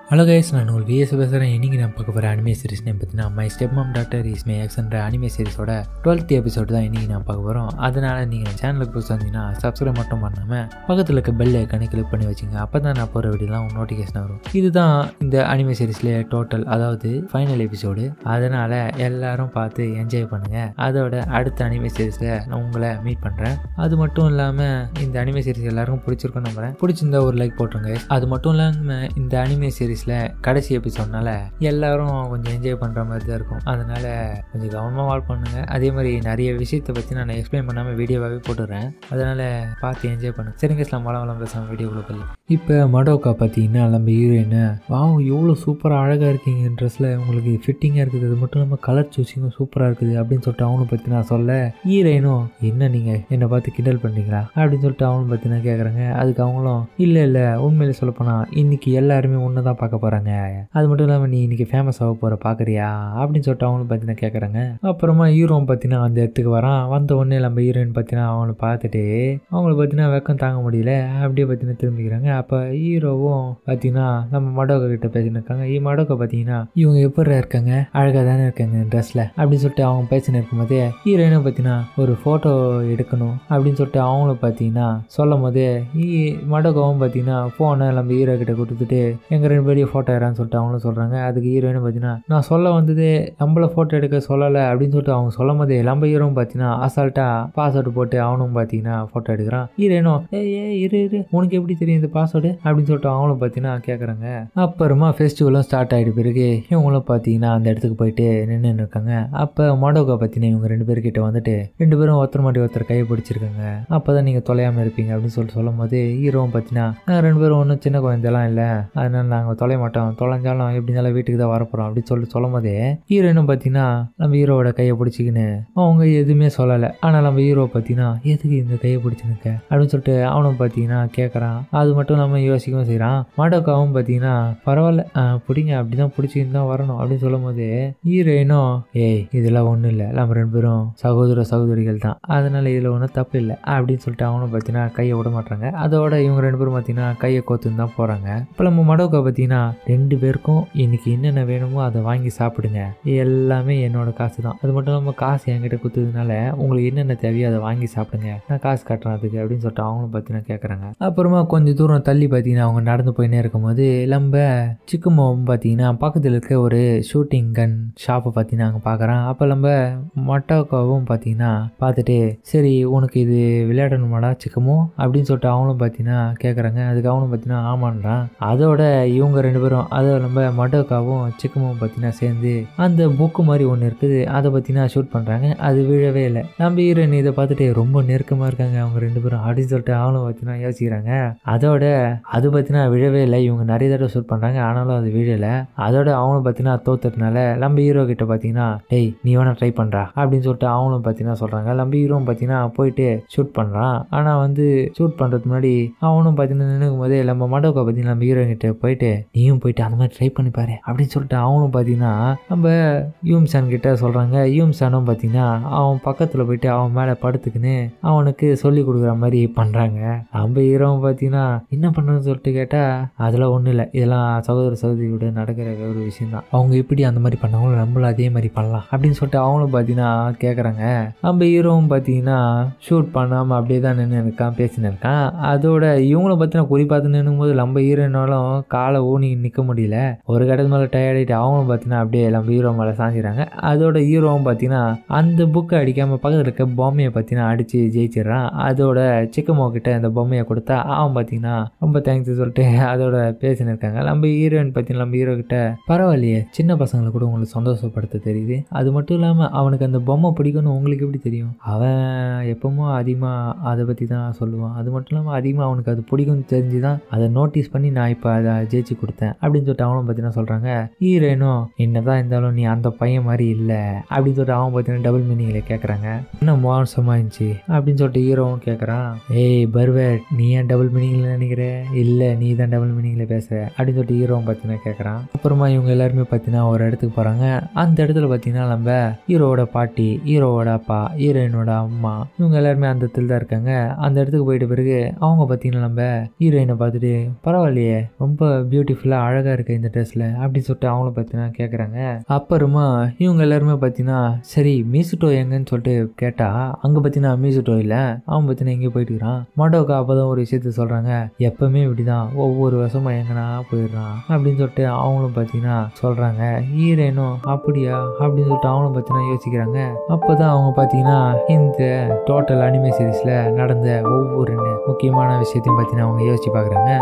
hello guys நான் ஒரு vs பேசுகிறேன் இன்றைக்கி நான் பார்க்க போகிற அனிமே சீரிஸ் நேம் பார்த்தீங்கன்னா my step mom daughter is my எக்ஸ்ன்ற அனிமே சீரிஸோட டுவெல்த் எபிசோட் தான் இன்றைக்கி நான் பார்க்க போகிறோம் அதனால் நீங்கள் சேனலுக்கு புதுசாக இருந்தீங்கன்னா சப்ஸ்கிரைப் மட்டும் பண்ணாமல் பக்கத்தில் இருக்க பெல் ஐக்கானே கிளிக் பண்ணி வச்சுங்க அப்போ தான் நான் போகிற வீடியோலாம் நோட்டிஃபிகேஷன் வரும் இதுதான் இந்த அனிமே சீரிஸில் டோட்டல் அதாவது ஃபைனல் எபிசோடு அதனால் எல்லாரும் பார்த்து என்ஜாய் பண்ணுங்கள் அதோட அடுத்த அனிமே சீரிஸில் நான் உங்களை மீட் பண்ணுறேன் அது மட்டும் இல்லாமல் இந்த அனிமே சீரிஸ் எல்லாருக்கும் பிடிச்சிருக்குன்னு நம்புறேன் பிடிச்சிருந்தா ஒரு லைக் போட்டுருங்க அது மட்டும் இல்லாமல் இந்த அனிமே சீரிஸில் கடைசி எபிசோட்னால எல்லாரும் கொஞ்சம் என்ஜாய் பண்ணுற மாதிரி தான் இருக்கும் அதனால் கொஞ்சம் கவனமாக வால் பண்ணுங்கள் அதே மாதிரி நிறைய விஷயத்தை பற்றி நான் எக்ஸ்பிளைன் பண்ணாமல் வீடியோவாகவே போட்டுடுறேன் அதனால் பார்த்து என்ஜாய் பண்ணுங்க சரிங்க இஸ்லாம் வளம் வளம் பேசாமல் வீடியோக்குள்ள போய் இப்போ மடோக்கா பார்த்தீங்கன்னா நம்ம ஹீரோயினை வாவ் எவ்வளோ சூப்பராக அழகாக இருக்கீங்க ட்ரெஸ்ஸில் உங்களுக்கு ஃபிட்டிங்காக இருக்குது அது மட்டும் இல்லாமல் கலர் சூஸிங்கும் சூப்பராக இருக்குது அப்படின்னு சொல்லிட்டு அவனும் பற்றி நான் சொல்ல ஹீரோயினும் என்ன நீங்கள் என்னை பார்த்து கிண்டல் பண்ணுறீங்களா அப்படின்னு சொல்லிட்டு அவனும் பற்றி நான் கேட்குறேங்க அதுக்கு அவங்களும் இல்லை இல்லை உண்மையிலே சொல்லப்போனால் இன்னைக்கு எல்லாருமே ஒன்று தான் பார்க்க போகிறாங்க அது மட்டும் இல்லாமல் நீ இன்னைக்கு ஃபேமஸ் ஆக போகிற பார்க்குறியா அப்படின்னு சொல்லிட்டு அவங்களும் பற்றி நான் கேட்குறாங்க அப்புறமா ஹீரோவும் பார்த்தீங்கன்னா அந்த இடத்துக்கு வரான் வந்த உடனே நம்ம ஹீரோயின் பார்த்தீங்கன்னா அவங்கள பார்த்துட்டு அவங்கள பார்த்தீங்கன்னா வெக்கம் தாங்க முடியல அப்படியே பார்த்தீங்கன்னா திரும்பிக்கிறாங்க அப்போ ஹீரோவும் பார்த்தீங்கன்னா நம்ம மடோக்கா கிட்ட பேசின்னு இருக்காங்க ஈ மடோக்கா பார்த்தீங்கன்னா இவங்க எப்படி இருக்காங்க அழகாக தானே இருக்காங்க ட்ரெஸ்ஸில் அப்படின்னு சொல்லிட்டு அவங்க பேசின்னு இருக்கும்போதே ஹீரோயினை பார்த்தீங்கன்னா ஒரு ஃபோட்டோ எடுக்கணும் அப்படின்னு சொல்லிட்டு அவங்களும் பார்த்தீங்கன்னா சொல்லும் போதே ஈ மடோக்காவும் பார்த்தீங்கன்னா ஃபோனை நம்ம ஹீரோ கிட்ட கொடுத்துட்டு எங்கள் ரெண்டு பேரையும் ஃபோட்டோ எடுறான்னு சொல்லிட்டு அவங்களும் சொல்கிறாங்க அதுக்கு ஹீரோயினும் பார்த்தீங்கன்னா நான் சொல்ல வந்தது நம்மள ஃபோட்டோ எடுக்க சொல்லலை அப்படின்னு சொல்லிட்டு அவங்க சொல்லும் போதே நம்ம ஹீரோவும் பார்த்தீங்கன்னா அசால்ட்டாக பாஸ்வேர்டு போட்டு அவனும் பார்த்தீங்கன்னா ஃபோட்டோ எடுக்கிறான் ஹீரோயினும் ஏ ஏ இரு இரு உனக்கு எப்படி தெரியும் இந்த பாஸ்வேர்டு அப்படின்னு சொல்லிட்டு அவங்களும் பார்த்தீங்கன்னா கேட்குறாங்க அப்புறமா ஃபெஸ்டிவலும் ஸ்டார்ட் ஆகிட்ட பிறகு இவங்களும் பார்த்தீங்கன்னா அந்த இடத்துக்கு போயிட்டு நின்று இருக்காங்க அப்போ மடோக்கா பார்த்தீங்கன்னா இவங்க ரெண்டு பேர்கிட்ட வந்துட்டு ரெண்டு பேரும் ஒருத்தர் மாட்டி ஒருத்தர் கையை பிடிச்சிருக்காங்க அப்போ தான் நீங்கள் தொலையாமல் இருப்பீங்க அப்படின்னு சொல்லிட்டு சொல்லும் போது ஹீரோவும் பார்த்தீங்கன்னா "நாங்க ரெண்டு பேரும் ஒன்றும் சின்ன குழந்தைலாம் இல்லை அதனால நாங்கள் தொலைய மாட்டோம் தொலைஞ்சாலும் எப்படி இருந்தாலும் வீட்டுக்கு தான் வரப்போகிறோம் அப்படின்னு சொல்லிட்டு சொல்லும் போதே ஹீரோயினும் பார்த்தீங்கன்னா நம்ம ஹீரோவோட கையை பிடிச்சிக்கின்னு அவங்க எதுவுமே சொல்லலை ஆனால் நம்ம ஹீரோ பார்த்தீங்கன்னா எதுக்கு இந்த கையை பிடிச்சிருக்க அப்படின்னு சொல்லிட்டு அவனும் பார்த்தீங்கன்னா கேட்குறான் அது மட்டும் இல்லாமல் யோசிக்கவும் செய்கிறான் மாடோக்காவும் பார்த்தீங்கன்னா பரவாயில்ல ஆஹ், பிடிங்க அப்படி தான் பிடிச்சின்னு தான் வரணும் அப்படின்னு சொல்லும் போது ஹீரோயினும் ஏய் இதெல்லாம் ஒன்றும் இல்லை நம்ம ரெண்டு பேரும் சகோதர சகோதரிகள் தான் அதனால இதில் ஒன்றும் தப்பு இல்லை அப்படின்னு சொல்லிட்டு அவனும் பார்த்தீங்கன்னா கையை விட மாட்டாங்க அதோட இவங்க ரெண்டு பேரும் பார்த்தீங்கன்னா கையை கோத்துன்னு தான் போகிறாங்க இப்போ நம்ம மடோக்கா பார்த்தீங்கன்னா ரெண்டு பேருக்கும் இன்னைக்கு என்னென்ன வேணுமோ அதை வாங்கி சாப்பிடுங்க எல்லாமே என்னோட காசு தான் அது மட்டும் இல்லாமல் காசு என்கிட்ட கொடுத்ததுனால உங்களுக்கு என்னென்ன தேவையோ அதை வாங்கி சாப்பிடுங்க நான் காசு கட்டுறேன் அதுக்கு அப்படின்னு சொல்லிட்டு அவங்களும் பார்த்தீங்கன்னா கேட்குறாங்க அப்புறமா கொஞ்சம் தூரம் தள்ளி பார்த்தீங்கன்னா அவங்க நடந்து போயினே இருக்கும்போது நம்ம சிக்குமோவும் பார்த்தீங்கன்னா பக்கத்தில் இருக்க ஒரு ஷூட்டிங் கன் ஷாப்பை பார்த்தீங்கன்னா அங்கே பார்க்குறான் அப்போ நம்ம மட்டோக்காவும் பார்த்தீங்கன்னா பார்த்துட்டு சரி உனக்கு இது விளையாடணுமாடா சிக்கமோ அப்படின்னு சொல்லிட்டு அவங்களும் பார்த்தீங்கன்னா கேட்குறாங்க அதுக்கு அவனும் பார்த்தீங்கன்னா ஆமான்றான் அதோட இவங்க ரெண்டு பேரும் அதை நம்ம மட்டோக்காவும் சிக்கமும் பார்த்தீங்கன்னா சேர்ந்து அந்த புக்கு மாதிரி ஒன்று இருக்குது அதை பார்த்தீங்கன்னா ஷூட் பண்ணுறாங்க அது விழவே இல்லை நம்ம ஹீரோயின் இதை பார்த்துட்டு ரொம்ப நெருக்கமாக இருக்காங்க அவங்க ரெண்டு பேரும் அப்படின்னு சொல்லிட்டு அவங்களும் பார்த்தீங்கன்னா யோசிக்கிறாங்க அதோட அது பார்த்தீங்கன்னா விழவே இல்லை இவங்க நிறைய தடவை ஷூட் பண்ணுறாங்க ஆனாலும் அது விழலை அதோட அவங்களும் பார்த்தீங்கன்னா தோத்துறதுனால நம்ம ஹீரோ கிட்ட பார்த்தீங்கன்னா டேய் நீ வேணா ட்ரை பண்ணுறா அப்படின்னு சொல்லிட்டு அவங்களும் பார்த்தீங்கன்னா சொல்கிறாங்க நம்ம ஹீரோவும் பார்த்தீங்கன்னா போயிட்டு ஷூட் பண்ணுறான் ஆனால் வந்து ஷூட் பண்ணுறதுக்கு முன்னாடி அவனும் பார்த்தீங்கன்னா நினைக்கும் போதே நம்ம மடோக்கா பார்த்தீங்கன்னா நம்ம ஹீரோ கிட்ட போயிட்டு நீயும் போயிட்டு அந்த மாதிரி ட்ரை பண்ணி பாரு அப்படின்னு சொல்லிட்டு அவனும் பார்த்தீங்கன்னா நம்ம யூம் சான் கிட்ட சொல்கிறாங்க யூம் சானும் பார்த்தீங்கன்னா அவன் பக்கத்தில் போயிட்டு அவன் மேலே படுத்துக்கின்னு அவனுக்கு சொல்லி கொடுக்குற மாதிரி பண்ணுறாங்க நம்ம ஹீரோவும் பார்த்தீங்கன்னா என்ன பண்ணுறதுன்னு சொல்லிட்டு கேட்டால் அதெல்லாம் ஒன்றும் இல்லை இதெல்லாம் சகோதர சகோதரியோட நடக்கிற ஒரு விஷயம் தான் அவங்க எப்படி அந்த மாதிரி பண்ணாங்களோ நம்மளும் அதே மாதிரி பண்ணலாம் அப்படின்னு சொல்லிட்டு அவங்களும் பார்த்தீங்கன்னா கேட்குறாங்க நம்ம ஹீரோவும் பார்த்தீங்கன்னா ஷூட் பண்ணாமல் அப்படியே தான் நின்று இருக்கான் பேசின்னு இருக்கான் அதோட இவங்களும் பார்த்தீங்கன்னா குறி பார்த்து நின்னும் போது நம்ம ஹீரோனாலும் காலை ஊனி நிற்க முடியல ஒரு கட்டத்து மேலே டயர்டாயிட்டு அவங்களும் பார்த்தீங்கன்னா அப்படியே நம்ம ஹீரோ மேலே சாஞ்சிடுறாங்க அதோட ஹீரோவும் பார்த்தீங்கன்னா அந்த புக்கை அடிக்காமல் பக்கத்தில் இருக்க பொம்மையை பார்த்தீங்கன்னா அடித்து ஜெயிச்சிடுறான் அதோட சிக்கமோ கிட்ட அந்த பொம்மையை கொடுத்தா அவன் பார்த்தீங்கன்னா ரொம்ப தேங்க்ஸ் சொல்லிட்டு அதோட பேசின்னு இருக்காங்க நம்ம ஹீரோயின் பார்த்தீங்கன்னா நம்ம ஹீரோ கிட்ட பரவாயில்லையே சின்ன பசங்களை கூட உங்களுக்கு சந்தோஷப்படுத்த தெரியுது அது மட்டும் இல்லாமல் அவனுக்கு அந்த பொம்மை பிடிக்கும்னு உங்களுக்கு எப்படி தெரியும் அவன் எப்பவுமே அதிகமாக அதை பற்றி தான் சொல்லுவான் அது மட்டும் இல்லாமல் அதிகமாக அவனுக்கு அது பிடிக்கும்னு தெரிஞ்சு தான் அதை நோட்டீஸ் பண்ணி நான் இப்போ அதை ஜெயிச்சு கொடுத்தேன் அப்படின்னு சொல்லிட்டு அவனும் பார்த்தீங்கன்னா சொல்கிறாங்க ஹீரோயினும் என்னதான் இருந்தாலும் நீ அந்த பையன் மாதிரி இல்லை அப்படின்னு சொல்லிட்டு அவன் பார்த்தீங்கன்னா டபுள் மீனிங்கில் கேட்குறாங்க என்ன மோசமாக இருந்துச்சு அப்படின்னு சொல்லிட்டு ஹீரோவும் கேட்குறான் ஏய் பர்வேட் நீ ஏன் டபுள் மீனிங்கில் நினைக்கிற இல்லை நீ தான் டபுள் மீனிங்கில் பேசுகிற அப்படின்னு சொல்லிட்டு ஹீரோவும் பார்த்தீங்கன்னா கேட்குறான் அப்புறமா இவங்க எல்லாருமே பார்த்தீங்கன்னா ஒரு இடத்துக்கு போகிறாங்க அந்த இடத்துல பார்த்தீங்கன்னா நம்ம ஹீரோவோட பாட்டி ஹீரோவோட அப்பா ஹீரோயினோட அம்மா இவங்க எல்லாருமே அந்த இடத்துல தான் இருக்காங்க அந்த இடத்துக்கு போயிட்ட பிறகு அவங்க பார்த்தீங்கன்னா நம்ம ஹீரோயினை பார்த்துட்டு பரவாயில்லையே ரொம்ப பியூட்டிஃபுல் பியூட்டிஃபுல்லாக அழகாக இருக்க இந்த ட்ரெஸ்ஸில் அப்படின்னு சொல்லிட்டு அவங்களும் பார்த்தீங்கன்னா கேட்குறாங்க அப்புறமா இவங்க எல்லாருமே பார்த்தீங்கன்னா சரி மீசுட்டோ எங்கன்னு சொல்லிட்டு கேட்டால் அங்கே பார்த்தீங்கன்னா மீசுட்டோ இல்லை அவன் பார்த்தீங்கன்னா எங்கேயோ போயிட்டு இருக்கிறான் மடோக்கா அப்போ தான் ஒரு விஷயத்த சொல்கிறாங்க எப்பவுமே இப்படி தான் ஒவ்வொரு வருஷமும் எங்கன்னா போயிடுறான் அப்படின்னு சொல்லிட்டு அவங்களும் பார்த்தீங்கன்னா சொல்கிறாங்க ஹீரோயினும் அப்படியா அப்படின்னு சொல்லிட்டு அவங்களும் பார்த்தீங்கன்னா யோசிக்கிறாங்க அப்போ தான் அவங்க பார்த்தீங்கன்னா இந்த டோட்டல் அனிமே சீரீஸில் நடந்த ஒவ்வொரு முக்கியமான விஷயத்தையும் பார்த்தீங்கன்னா அவங்க யோசிச்சு பார்க்குறாங்க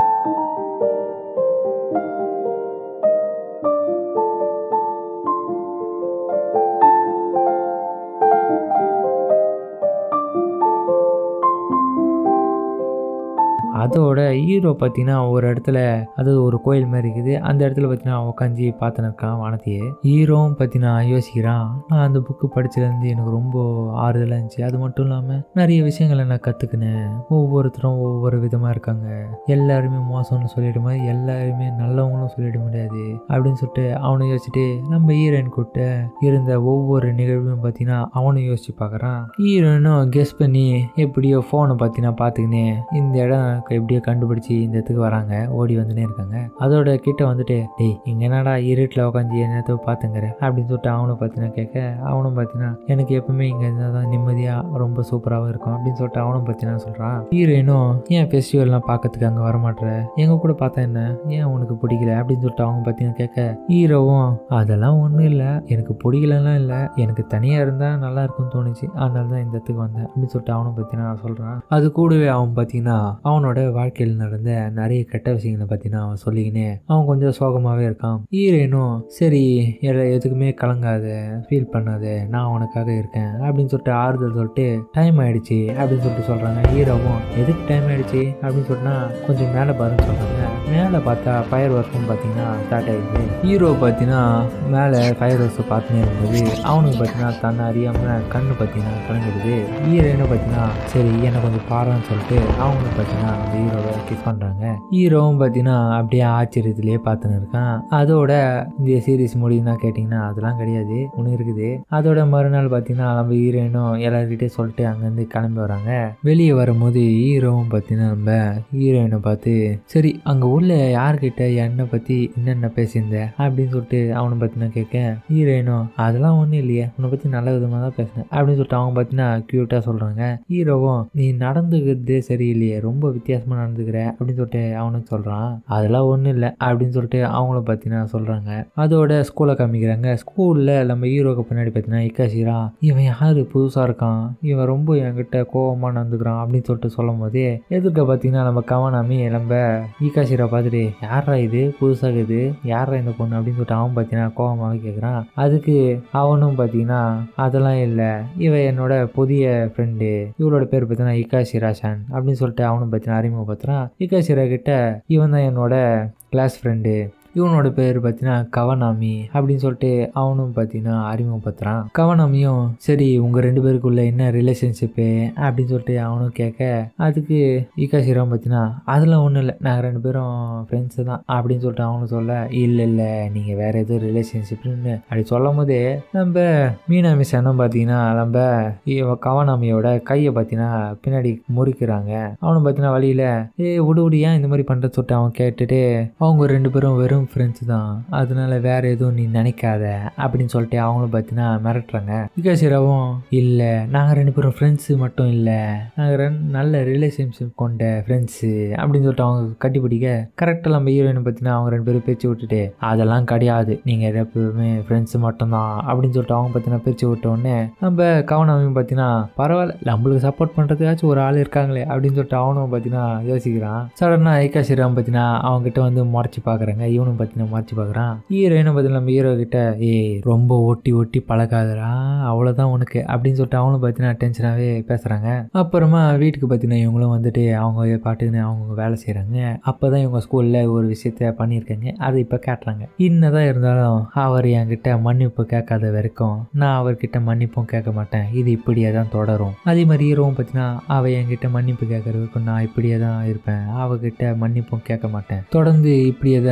அதோட ஹீரோ பார்த்தீங்கன்னா ஒரு இடத்துல அதாவது ஒரு கோயில் மாதிரி இருக்குது அந்த இடத்துல பார்த்தீங்கன்னா உட்காந்து பார்த்துன்னு இருக்கான் வானத்தையே ஹீரோவும் பார்த்தீங்கன்னா யோசிக்கிறான் நான் அந்த புக்கு படிச்சதுலேருந்து எனக்கு ரொம்ப ஆறுதலாக இருந்துச்சு அது மட்டும் இல்லாமல் நிறைய விஷயங்களை நான் கற்றுக்கினேன் ஒவ்வொருத்தரும் ஒவ்வொரு விதமாக இருக்காங்க எல்லாருமே மோசம்னு சொல்லிட மாதிரி எல்லாருமே நல்லவங்களும் சொல்லிட முடியாது அப்படின்னு சொல்லிட்டு அவனை யோசிச்சுட்டு நம்ம ஹீரோயின் கூட்ட இருந்த ஒவ்வொரு நிகழ்வையும் பார்த்தீங்கன்னா அவனும் யோசிச்சு பார்க்குறான் ஹீரோயினும் கெஸ் பண்ணி எப்படியோ ஃபோனை பார்த்தீங்கன்னா பார்த்துக்கினே இந்த இடம் எப்படியோ கண்டுபிடிச்சி இந்த இடத்துக்கு வராங்க ஓடி வந்துனே இருக்காங்க அதோட கிட்ட வந்துட்டு டேய் இங்க என்னடா இருட்டில் உட்காந்து என்னத்த பார்த்துங்கிற அப்படின்னு சொல்லிட்டு அவனும் பார்த்தீங்கன்னா கேட்க அவனும் பார்த்தீங்கன்னா எனக்கு எப்பவுமே இங்கே இருந்தால் தான் நிம்மதியாக ரொம்ப சூப்பராகவும் இருக்கும் அப்படின்னு சொல்லிட்டு அவனும் பார்த்தீங்கன்னா சொல்கிறான் ஹீரோயினும் ஏன் ஃபெஸ்டிவல்லாம் பார்க்கறதுக்கு அங்கே வரமாட்ற எங்க கூட பார்த்தா என்ன ஏன் உனக்கு பிடிக்கல அப்படின்னு சொல்லிட்டு அவங்க பார்த்தீங்கன்னா கேட்க ஹீரோவும் அதெல்லாம் ஒன்றும் இல்லை எனக்கு பிடிக்கலலாம் இல்லை எனக்கு தனியாக இருந்தால் நல்லா இருக்கும்னு தோணுச்சு அதனால தான் இந்த இடத்துக்கு வந்தேன் அப்படின்னு சொல்லிட்டு அவனும் பார்த்தீங்கன்னா சொல்கிறான் அது கூடவே அவன் பார்த்தீங்கன்னா அவனோட வாழ்க்கையில் நடந்த நிறைய கெட்ட விஷயங்களை பார்த்தீங்கன்னா அவன் சொல்லிக்கினே அவன் கொஞ்சம் சோகமாகவே இருக்கான் ஹீரோயினும் சரி எல்லாம் எதுக்குமே கலங்காத ஃபீல் பண்ணாத நான் உனக்காக இருக்கேன் அப்படின்னு சொல்லிட்டு ஆறுதல் சொல்லிட்டு டைம் ஆயிடுச்சு அப்படின்னு சொல்லிட்டு சொல்கிறாங்க ஹீரோவும் எதுக்கு டைம் ஆயிடுச்சு அப்படின்னு சொன்னா கொஞ்சம் மேலே பாருன்னு சொல்கிறாங்க மேலே பார்த்தா ஃபயர் ஒர்க்கும் பார்த்தீங்கன்னா ஸ்டார்ட் ஆயிடுச்சு ஹீரோ பார்த்தீங்கன்னா மேலே ஃபயர் ஒர்க்ஸை பார்த்துனே இருக்கும்போது அவனுக்கு பார்த்தீங்கன்னா தன்னை அறியாமல் கண்ணு பார்த்தீங்கன்னா கலங்குது ஹீரோயினும் பார்த்தீங்கன்னா சரி என்னை கொஞ்சம் பாருன்னு சொல்லிட்டு அவங்களும் பார்த்தீங்கன்னா அந்த ஹீரோவை கிஸ் பண்ணுறாங்க ஹீரோவும் பார்த்தீங்கன்னா அப்படியே ஆச்சரியத்திலேயே பார்த்துன்னு இருக்கான் அதோட இந்த சீரிஸ் முடியும்னா கேட்டிங்கன்னா அதெல்லாம் கிடையாது ஒன்று இருக்குது அதோட மறுநாள் பார்த்தீங்கன்னா நம்ம ஹீரோயினும் எல்லாருக்கிட்டே சொல்லிட்டு அங்கேருந்து கிளம்பி வராங்க வெளியே வரும்போது ஹீரோவும் பார்த்தீங்கன்னா நம்ம ஹீரோயினை பார்த்து சரி அங்கே உள்ள யார்கிட்ட என்னை பற்றி என்னென்ன பேசியிருந்த அப்படின்னு சொல்லிட்டு அவனை பார்த்தீங்கன்னா கேட்க ஹீரோயினும் அதெல்லாம் ஒன்றும் இல்லையே உன்னை பற்றி நல்ல விதமாக தான் பேசினேன் அப்படின்னு சொல்லிட்டு அவங்க பார்த்தீங்கன்னா க்யூட்டாக சொல்கிறாங்க ஹீரோவும் நீ நடந்துக்கிறதே சரியில்லையே ரொம்ப வித்தியாசமாக நடந்துக்கிற அப்படின்னு சொல்லிட்டு அவனுக்கு சொல்கிறான் அதெல்லாம் ஒன்றும் இல்லை அப்படின்னு சொல்லிட்டு அவங்கள பார்த்தீங்கன்னா சொல்கிறாங்க அதோட ஸ்கூலை காமிக்கிறாங்க ஸ்கூலில் நம்ம ஹீரோக்கு பின்னாடி பார்த்தீங்கன்னா இக்காஷிரா இவன் யார் புதுசாக இருக்கான் இவன் ரொம்ப என்கிட்ட கோவமாக நடந்துக்கிறான் அப்படின்னு சொல்லிட்டு சொல்லும் போதே எதிர்க்க பார்த்தீங்கன்னா நம்ம கவனாமி நம்ம ஈகாஷிரா பார்த்துட்டு யாரா இது புதுசாக இருக்குது யாரா இந்த பொண்ணு அப்படின்னு சொல்லிட்டு அவன் பார்த்தீங்கன்னா கோவமாகவே கேட்குறான் அதுக்கு அவனும் பார்த்தீங்கன்னா அதெல்லாம் இல்லை இவன் என்னோட புதிய ஃப்ரெண்டு இவளோட பேர் பார்த்தீங்கன்னா இகாஷிரா ஷான் அப்படின்னு சொல்லிட்டு அவனும் பார்த்தீங்கன்னா அறிமுகப்படுத்துறான் இகாஷிரா கிட்ட இவன் தான் என்னோட கிளாஸ் ஃப்ரெண்டு இவனோட பேர் பார்த்தீங்கன்னா கவனாமி அப்படின்னு சொல்லிட்டு அவனும் பார்த்தீங்கன்னா அறிமுகப்படுத்துகிறான் கவனாமியும் சரி உங்கள் ரெண்டு பேருக்குள்ள என்ன ரிலேஷன்ஷிப்பு அப்படின்னு சொல்லிட்டு அவனும் கேட்க அதுக்கு ஈகாசிரம் பார்த்தீங்கன்னா அதெல்லாம் ஒன்றும் இல்லை நாங்கள் ரெண்டு பேரும் ஃப்ரெண்ட்ஸு தான் அப்படின்னு சொல்லிட்டு அவனும் சொல்ல இல்லை இல்லை நீங்கள் வேறு எதுவும் ரிலேஷன்ஷிப்னு அப்படி சொல்லும் போதே நம்ம மீனா மிஸ் அண்ணன் பார்த்தீங்கன்னா நம்ம இவ கவனாமியோட கையை பார்த்தீங்கன்னா பின்னாடி முறிக்கிறாங்க அவனும் பார்த்தீங்கன்னா வழியில் ஏ விடு விடு ஏன் இந்த மாதிரி பண்ணுறது சொல்லிட்டு அவன் கேட்டுட்டு அவங்க ரெண்டு பேரும் வெறும் ஃப்ரெண்ட்ஸ் தான் அதனால வேற எதுவும் நீ நினைக்காத அப்படின்னு சொல்லிட்டு அவங்களும் பார்த்தீங்கன்னா மிரட்டுறாங்க விகாசிராவும் இல்லை நாங்கள் ரெண்டு பேரும் ஃப்ரெண்ட்ஸு மட்டும் இல்லை நாங்கள் ரெண்டு நல்ல ரிலேஷன்ஷிப் கொண்ட ஃப்ரெண்ட்ஸு அப்படின்னு சொல்லிட்டு அவங்க கட்டி பிடிக்க கரெக்டாக நம்ம ஹீரோயினை பார்த்தீங்கன்னா அவங்க ரெண்டு பேரும் பேச்சு விட்டுட்டு அதெல்லாம் கிடையாது நீங்கள் எப்பவுமே ஃப்ரெண்ட்ஸு மட்டும்தான் அப்படின்னு சொல்லிட்டு அவங்க பார்த்தீங்கன்னா பிரித்து விட்ட உடனே நம்ம கவனமையும் பார்த்தீங்கன்னா பரவாயில்ல நம்மளுக்கு சப்போர்ட் பண்ணுறதுக்காச்சும் ஒரு ஆள் இருக்காங்களே அப்படின்னு சொல்லிட்டு அவனும் பார்த்தீங்கன்னா யோசிக்கிறான் சடனாக ஐகா ஸ்ரீராம் பார்த்தீங்கன்னா அவங்ககிட்ட வந்து முறைச்சி பார்க்குறாங்க இவனும் பார்த்தீங்கன்னா முறைச்சி பார்க்குறான் ஹீரோயினும் பார்த்தீங்கன்னா நம்ம ஹீரோ கிட்ட ஏய் ரொம்ப ஒட்டி ஒட்டி பழகாதடா அவ்வளோதான் உனக்கு அப்படின்னு சொல்லிட்டு அவங்களும் பார்த்தீங்கன்னா டென்ஷனாகவே பேசுகிறாங்க அப்புறமா வீட்டுக்கு பார்த்தீங்கன்னா இவங்களும் வந்துட்டு அவங்க பாட்டுன்னு அவங்க வேலை செய்கிறாங்க அப்போ தான் இவங்க ஸ்கூலில் ஒரு விஷயத்த பண்ணியிருக்காங்க அதை இப்போ காட்டுறாங்க என்னதான் இருந்தாலும் அவர் என்கிட்ட மன்னிப்பு கேட்காத வரைக்கும் நான் அவர்கிட்ட மன்னிப்பும் கேட்க மாட்டேன் இது இப்படியே தான் தொடரும் அதே மாதிரி ஹீரோவும் பார்த்தீங்கன்னா அவள் என்கிட்ட மன்னிப்பு கேட்கற வரைக்கும் நான் இப்படியே தான் இருப்பேன் அவகிட்ட மன்னிப்பும் கேட்க மாட்டேன் தொடர்ந்து இப்படியே தான் இருக்க போற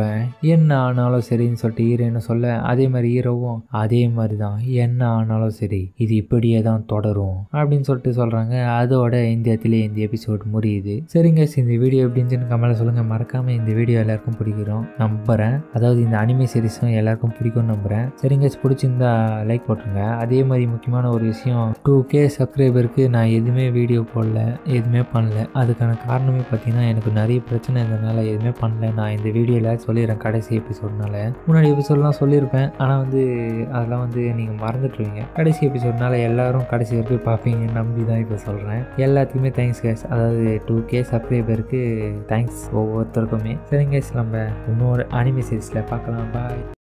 போகிறேன் என்ன ஆனாலும் சரின்னு சொல்லிட்டு ஹீரோயினும் சொல்ல அதே மாதிரி ஹீரோவும் அதே மாதிரி தான் என்ன ஆனாலும் சரி இது இப்படியே தான் தொடரும் அப்படின்னு சொல்லிட்டு சொல்கிறாங்க அதோட இந்த இடத்துல இந்த எபிசோட் முடியுது சரிங்க இந்த வீடியோ எப்படி இருந்துச்சுன்னு கமலை சொல்லுங்கள் மறக்காமல் இந்த வீடியோ எல்லாருக்கும் பிடிக்கிறோம் நம்புகிறேன் அதாவது இந்த அனிமே சீரிஸும் எல்லாருக்கும் பிடிக்கும்னு நம்புகிறேன் சரிங்க பிடிச்சிருந்தா லைக் போட்டுருங்க அதே மாதிரி முக்கியமான ஒரு விஷயம் டூ கே சப்ஸ்கிரைபருக்கு நான் எதுவுமே வீடியோ போடல எதுவுமே பண்ணல அதுக்கான காரணமே பார்த்தீங்கன்னா எனக்கு நிறைய பிரச்சனை இருந்ததுனால எதுவுமே பண்ணல நான் இந்த வீடியோவில் சொல்லிடுறேன் கடைசி எபிசோட்னால முன்னாடி எபிசோட்லாம் சொல்லியிருப்பேன் ஆனால் வந்து அதெல்லாம் வந்து நீங்கள் மறந்துட்டுருவீங்க கடைசி எபிசோட்னால எல்லாரும் கடைசி வரைக்கும் பார்ப்பீங்கன்னு நம்பி தான் இப்போ சொல்கிறேன் எல்லாத்துக்குமே தேங்க்ஸ் கேஸ் அதாவது டூ கே சப்ஸ்கிரைபருக்கு தேங்க்ஸ் ஒவ்வொருத்தருக்குமே சரிங்க guys, நம்ம இன்னொரு அனிமே சீரிஸில் பார்க்கலாம் பாய்